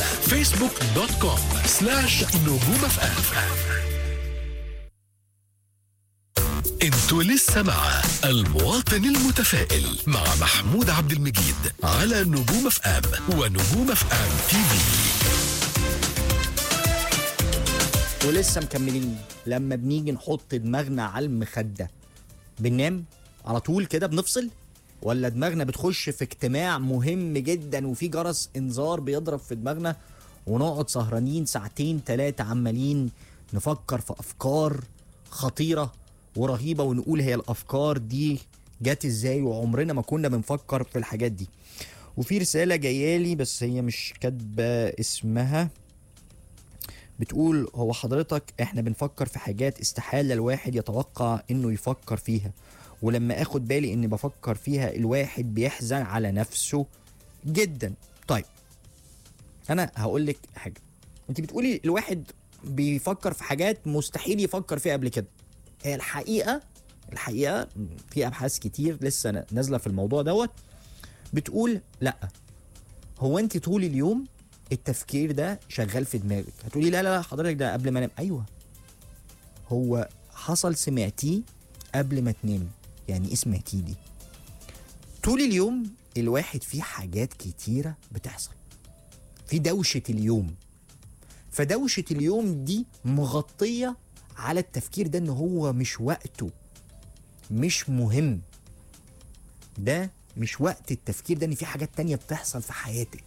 على فيسبوك دوت كوم سلاش نجوم اف ام انتوا لسه مع المواطن المتفائل مع محمود عبد المجيد على نجوم اف ام ونجوم اف ام تي في ولسه مكملين لما بنيجي نحط دماغنا على المخدة بننام على طول كده بنفصل ولا دماغنا بتخش في اجتماع مهم جدا وفي جرس انذار بيضرب في دماغنا ونقعد سهرانين ساعتين ثلاثة عمالين نفكر في أفكار خطيرة ورهيبة ونقول هي الأفكار دي جت ازاي وعمرنا ما كنا بنفكر في الحاجات دي وفي رسالة جايالي بس هي مش كاتبة اسمها بتقول هو حضرتك احنا بنفكر في حاجات استحالة الواحد يتوقع انه يفكر فيها ولما اخد بالي اني بفكر فيها الواحد بيحزن على نفسه جدا طيب انا هقول لك حاجة انت بتقولي الواحد بيفكر في حاجات مستحيل يفكر فيها قبل كده هي الحقيقة الحقيقة في ابحاث كتير لسه نازلة في الموضوع دوت بتقول لا هو انت طول اليوم التفكير ده شغال في دماغك هتقولي لا لا لا حضرتك ده قبل ما انام ايوه هو حصل سمعتيه قبل ما تنام يعني ايه سمعتيه دي طول اليوم الواحد فيه حاجات كتيرة بتحصل في دوشة اليوم فدوشة اليوم دي مغطية على التفكير ده ان هو مش وقته مش مهم ده مش وقت التفكير ده ان في حاجات تانية بتحصل في حياتك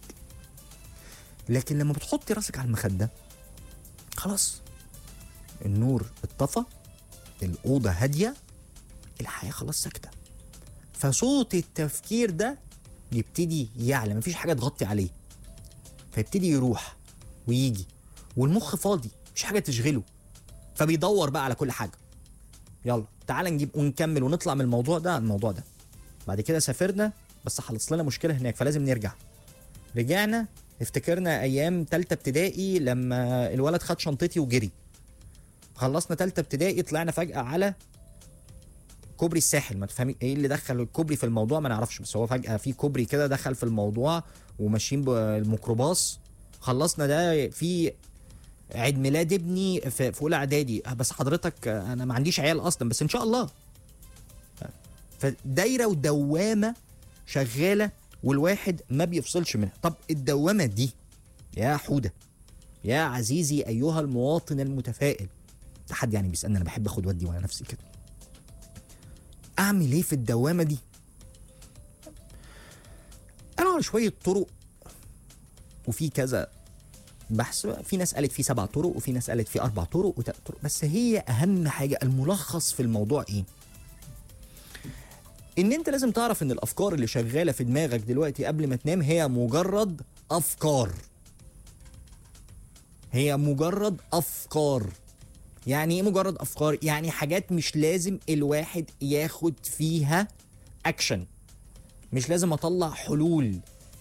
لكن لما بتحطي راسك على المخدة خلاص النور اتطفى الأوضة هادية الحياة خلاص ساكتة فصوت التفكير ده يبتدي يعلى مفيش حاجة تغطي عليه فيبتدي يروح ويجي والمخ فاضي مش حاجة تشغله فبيدور بقى على كل حاجة يلا تعال نجيب ونكمل ونطلع من الموضوع ده على الموضوع ده بعد كده سافرنا بس حصلت لنا مشكلة هناك فلازم نرجع رجعنا افتكرنا ايام تالتة ابتدائي لما الولد خد شنطتي وجري خلصنا تالتة ابتدائي طلعنا فجأة على كوبري الساحل ما تفهمي ايه اللي دخل الكوبري في الموضوع ما نعرفش بس هو فجأة في كوبري كده دخل في الموضوع وماشيين بالميكروباص خلصنا ده في عيد ميلاد ابني في في اولى اعدادي بس حضرتك انا ما عنديش عيال اصلا بس ان شاء الله فدايره ودوامه شغاله والواحد ما بيفصلش منها طب الدوامة دي يا حودة يا عزيزي أيها المواطن المتفائل ده حد يعني بيسألني أنا بحب أخد ودي وأنا نفسي كده أعمل إيه في الدوامة دي أنا على شوية طرق وفي كذا بحث في ناس قالت في سبع طرق وفي ناس قالت في أربع طرق وثلاث طرق بس هي أهم حاجة الملخص في الموضوع إيه ان انت لازم تعرف ان الافكار اللي شغاله في دماغك دلوقتي قبل ما تنام هي مجرد افكار هي مجرد افكار يعني ايه مجرد افكار يعني حاجات مش لازم الواحد ياخد فيها اكشن مش لازم اطلع حلول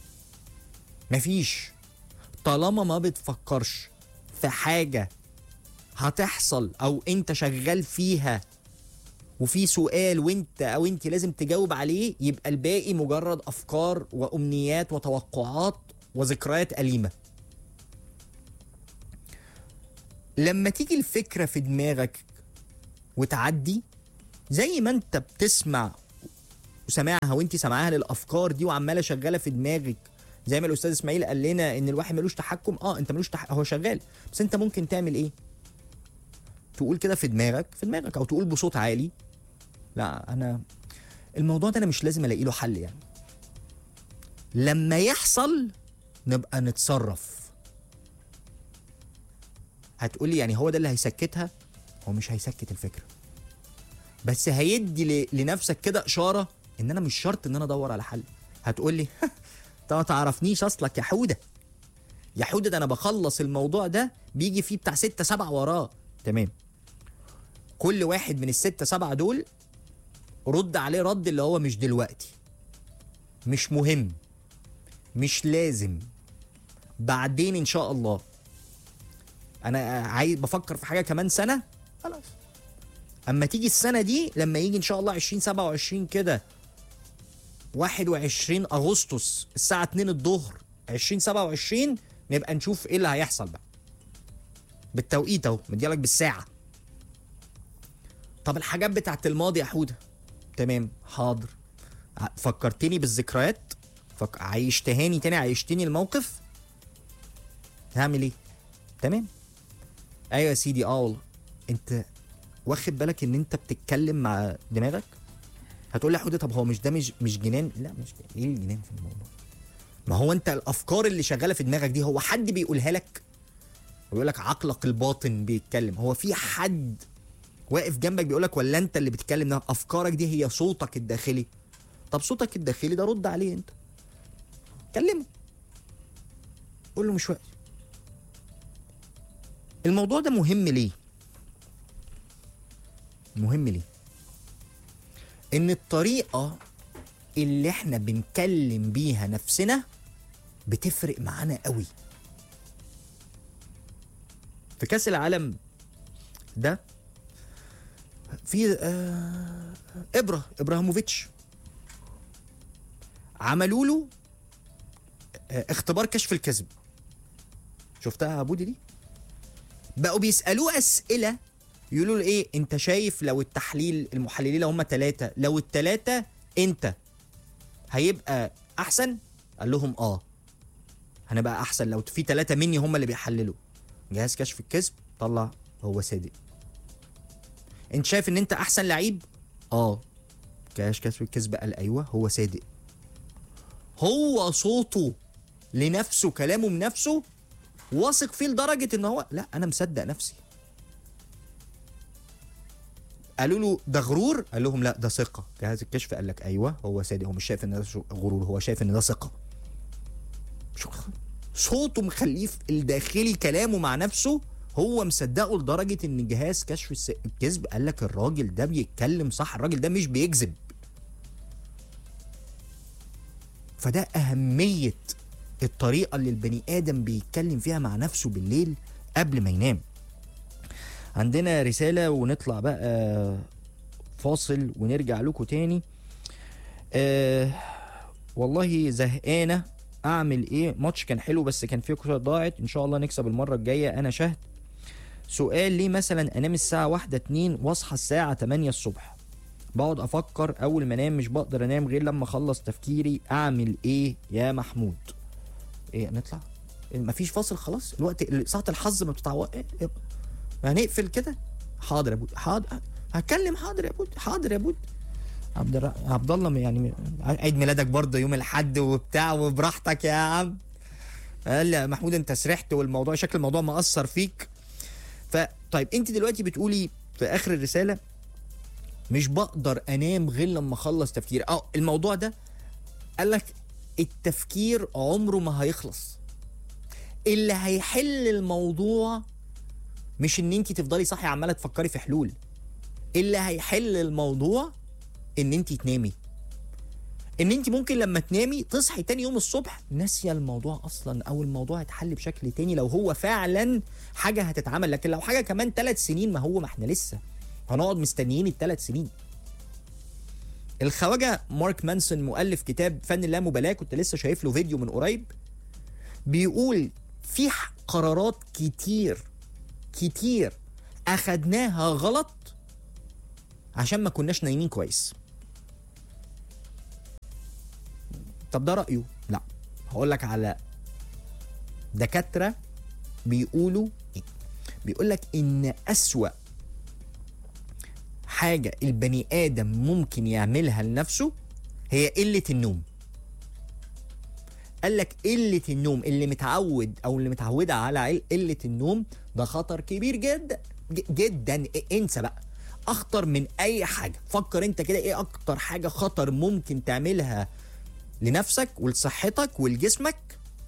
مفيش طالما ما بتفكرش في حاجه هتحصل او انت شغال فيها وفي سؤال وانت او انت لازم تجاوب عليه يبقى الباقي مجرد افكار وامنيات وتوقعات وذكريات اليمه لما تيجي الفكره في دماغك وتعدي زي ما انت بتسمع وسامعها وانت سامعاها للافكار دي وعماله شغاله في دماغك زي ما الاستاذ اسماعيل قال لنا ان الواحد ملوش تحكم اه انت ملوش تحكم هو شغال بس انت ممكن تعمل ايه تقول كده في دماغك في دماغك او تقول بصوت عالي لا انا الموضوع ده انا مش لازم الاقي له حل يعني لما يحصل نبقى نتصرف هتقولي يعني هو ده اللي هيسكتها هو مش هيسكت الفكره بس هيدي ل- لنفسك كده اشاره ان انا مش شرط ان انا ادور على حل هتقولي انت ما تعرفنيش اصلك يا حوده يا حوده ده انا بخلص الموضوع ده بيجي فيه بتاع ستة سبعة وراه تمام كل واحد من الستة سبعة دول رد عليه رد اللي هو مش دلوقتي مش مهم مش لازم بعدين ان شاء الله انا عايز بفكر في حاجه كمان سنه خلاص اما تيجي السنه دي لما يجي ان شاء الله 2027 كده 21 اغسطس الساعه 2 الظهر 2027 نبقى نشوف ايه اللي هيحصل بقى بالتوقيت اهو مديالك بالساعه طب الحاجات بتاعت الماضي يا حوده تمام حاضر ع- فكرتني بالذكريات فك... عيشتهاني تاني عيشتني الموقف هعمل ايه تمام ايوه يا سيدي اه والله انت واخد بالك ان انت بتتكلم مع دماغك هتقول لي يا حوده طب هو مش ده مش مش جنان لا مش جنان. ايه الجنان في الموضوع ما هو انت الافكار اللي شغاله في دماغك دي هو حد بيقولها لك ويقول لك عقلك الباطن بيتكلم هو في حد واقف جنبك بيقول لك ولا انت اللي بتتكلم ده افكارك دي هي صوتك الداخلي طب صوتك الداخلي ده رد عليه انت كلمه قول له مش وقت الموضوع ده مهم ليه مهم ليه ان الطريقه اللي احنا بنكلم بيها نفسنا بتفرق معانا قوي في كاس العالم ده في آه ابره ابراهيموفيتش عملوا له آه اختبار كشف الكذب شفتها يا بودي دي بقوا بيسالوه اسئله يقولوا له ايه انت شايف لو التحليل المحللين لو هم ثلاثه لو الثلاثه انت هيبقى احسن قال لهم اه هنبقى احسن لو في ثلاثه مني هم اللي بيحللوا جهاز كشف الكذب طلع هو صادق انت شايف ان انت احسن لعيب اه جهاز كشف الكذب قال ايوه هو صادق هو صوته لنفسه كلامه من نفسه واثق فيه لدرجه ان هو لا انا مصدق نفسي قالوا له ده غرور قال لهم لا ده ثقه جهاز الكشف قال لك ايوه هو صادق هو مش شايف ان ده شو- غرور هو شايف ان ده ثقه شو- صوته مخليه في الداخلي كلامه مع نفسه هو مصدقه لدرجه ان جهاز كشف الس- الكذب قال لك الراجل ده بيتكلم صح الراجل ده مش بيكذب فده اهميه الطريقه اللي البني ادم بيتكلم فيها مع نفسه بالليل قبل ما ينام عندنا رساله ونطلع بقى فاصل ونرجع لكم تاني آه والله زهقانه اعمل ايه ماتش كان حلو بس كان فيه كوره ضاعت ان شاء الله نكسب المره الجايه انا شهد سؤال ليه مثلا انام الساعه واحدة اتنين واصحى الساعه 8 الصبح بقعد افكر اول ما انام مش بقدر انام غير لما اخلص تفكيري اعمل ايه يا محمود ايه نطلع مفيش فاصل خلاص الوقت ساعه الحظ ما بتتعوض إيه؟ إيه؟ هنقفل كده حاضر يا بود حاضر هتكلم حاضر يا بود حاضر يا بود عبد الر... عبد الله يعني عيد ميلادك برضه يوم الاحد وبتاع وبراحتك يا عم قال لي يا محمود انت سرحت والموضوع شكل الموضوع مأثر فيك فطيب انت دلوقتي بتقولي في اخر الرساله مش بقدر انام غير لما اخلص تفكير اه الموضوع ده قال لك التفكير عمره ما هيخلص اللي هيحل الموضوع مش ان انت تفضلي صاحيه عماله تفكري في حلول اللي هيحل الموضوع ان انت تنامي ان انت ممكن لما تنامي تصحي تاني يوم الصبح ناسيه الموضوع اصلا او الموضوع هيتحل بشكل تاني لو هو فعلا حاجه هتتعمل لكن لو حاجه كمان ثلاث سنين ما هو ما احنا لسه هنقعد مستنيين الثلاث سنين الخواجه مارك مانسون مؤلف كتاب فن اللامبالاه كنت لسه شايف له فيديو من قريب بيقول في ح- قرارات كتير كتير اخدناها غلط عشان ما كناش نايمين كويس طب ده رايه لا هقول لك على دكاتره بيقولوا إيه؟ بيقول لك ان اسوا حاجه البني ادم ممكن يعملها لنفسه هي قله النوم قال لك قله النوم اللي متعود او اللي متعوده على عل- قله النوم ده خطر كبير جدا ج- جدا إيه- انسى بقى اخطر من اي حاجه فكر انت كده ايه اكتر حاجه خطر ممكن تعملها لنفسك ولصحتك ولجسمك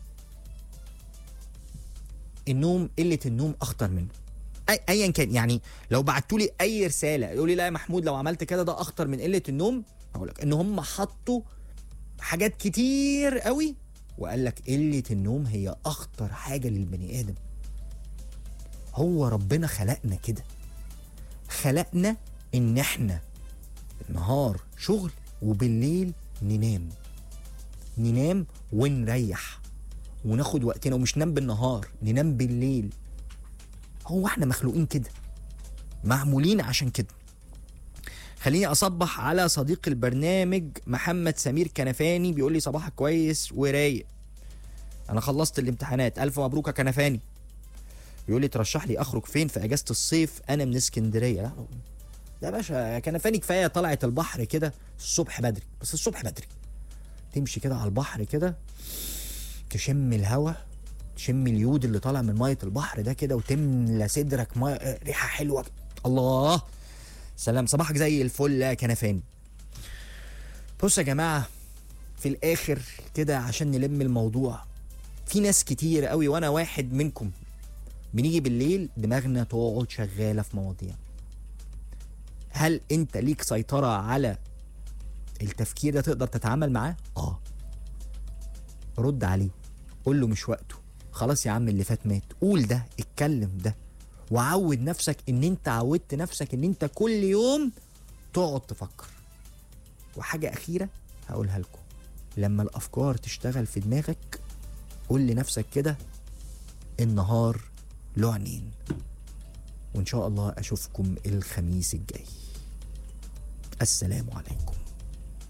النوم قله النوم اخطر منه أي ايا كان يعني لو بعتوا لي اي رساله يقول لي لا يا محمود لو عملت كده ده اخطر من قله النوم اقول لك ان هم حطوا حاجات كتير قوي وقال لك قله النوم هي اخطر حاجه للبني ادم هو ربنا خلقنا كده خلقنا ان احنا النهار شغل وبالليل ننام ننام ونريح وناخد وقتنا ومش ننام بالنهار ننام بالليل هو احنا مخلوقين كده معمولين عشان كده خليني اصبح على صديق البرنامج محمد سمير كنفاني بيقول لي صباحك كويس ورايق انا خلصت الامتحانات الف مبروك يا كنفاني بيقول لي ترشح لي اخرج فين في اجازه الصيف انا من اسكندريه لا ده يا باشا كنفاني كفايه طلعت البحر كده الصبح بدري بس الصبح بدري تمشي كده على البحر كده تشم الهوا تشم اليود اللي طالع من ميه البحر ده كده وتملى صدرك ميه ريحه حلوه الله سلام صباحك زي الفل يا كنفاني بصوا يا جماعه في الاخر كده عشان نلم الموضوع في ناس كتير قوي وانا واحد منكم بنيجي بالليل دماغنا تقعد شغاله في مواضيع هل انت ليك سيطره على التفكير ده تقدر تتعامل معاه اه رد عليه قول له مش وقته خلاص يا عم اللي فات مات قول ده اتكلم ده وعود نفسك ان انت عودت نفسك ان انت كل يوم تقعد تفكر وحاجة أخيرة هقولها لكم لما الأفكار تشتغل في دماغك قول لنفسك كده النهار له عينين وإن شاء الله أشوفكم الخميس الجاي السلام عليكم